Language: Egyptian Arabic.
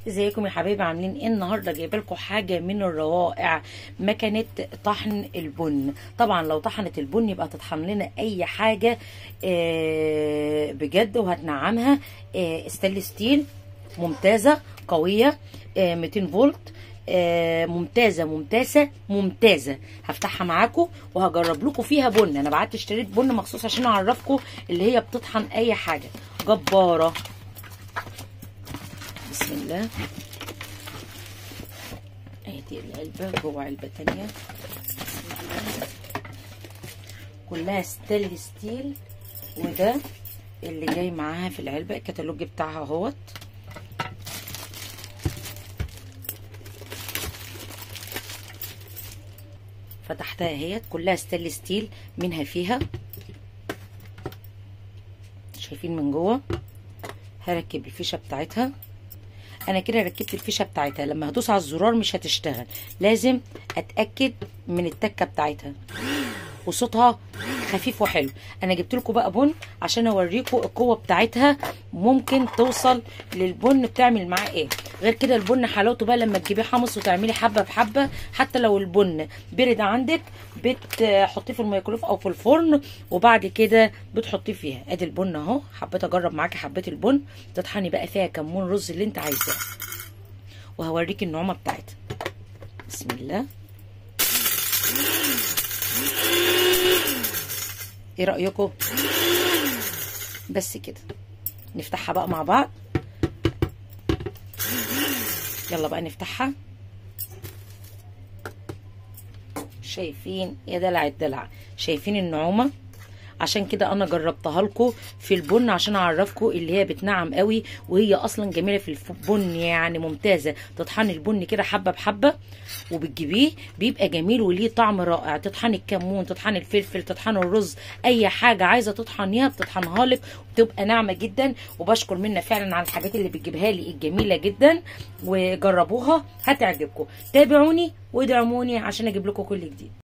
ازيكم يا حبايبي عاملين ايه النهارده جايبه لكم حاجه من الروائع مكنه طحن البن طبعا لو طحنت البن يبقى تطحن لنا اي حاجه آه، بجد وهتنعمها آه، ستانلس ستيل ممتازه قويه آه، 200 فولت آه، ممتازه ممتازه ممتازه هفتحها معاكم وهجرب لكم فيها بن انا بعت اشتريت بن مخصوص عشان اعرفكم اللي هي بتطحن اي حاجه جباره بسم الله ادي العلبة جوه علبة تانية كلها ستانلس ستيل وده اللي جاي معاها في العلبة الكتالوج بتاعها اهوت فتحتها اهيت كلها ستانلس ستيل منها فيها شايفين من جوه هركب الفيشه بتاعتها انا كده ركبت الفيشه بتاعتها لما هدوس على الزرار مش هتشتغل لازم اتاكد من التكه بتاعتها وصوتها خفيف وحلو انا جبت لكم بقى بن عشان اوريكم القوه بتاعتها ممكن توصل للبن بتعمل معاه ايه غير كده البن حلاوته بقى لما تجيبيه حمص وتعملي حبه بحبه حتى لو البن برد عندك بتحطيه في الميكرويف او في الفرن وبعد كده بتحطيه فيها ادي البن اهو حبيت اجرب معاكي حبه البن تطحني بقى فيها كمون رز اللي انت عايزاه وهوريكي النعومه بتاعتها بسم الله ايه رايكم بس كده نفتحها بقى مع بعض يلا بقى نفتحها شايفين يا دلع الدلع شايفين النعومه عشان كده انا جربتها لكم في البن عشان اعرفكم اللي هي بتنعم قوي وهي اصلا جميله في البن يعني ممتازه تطحني البن كده حبه بحبه وبتجيبيه بيبقى جميل وليه طعم رائع تطحني الكمون تطحني الفلفل تطحني الرز اي حاجه عايزه تطحنيها بتطحنها لك وبتبقى ناعمه جدا وبشكر منها فعلا على الحاجات اللي بتجيبها لي الجميله جدا وجربوها هتعجبكم تابعوني وادعموني عشان اجيب لكم كل جديد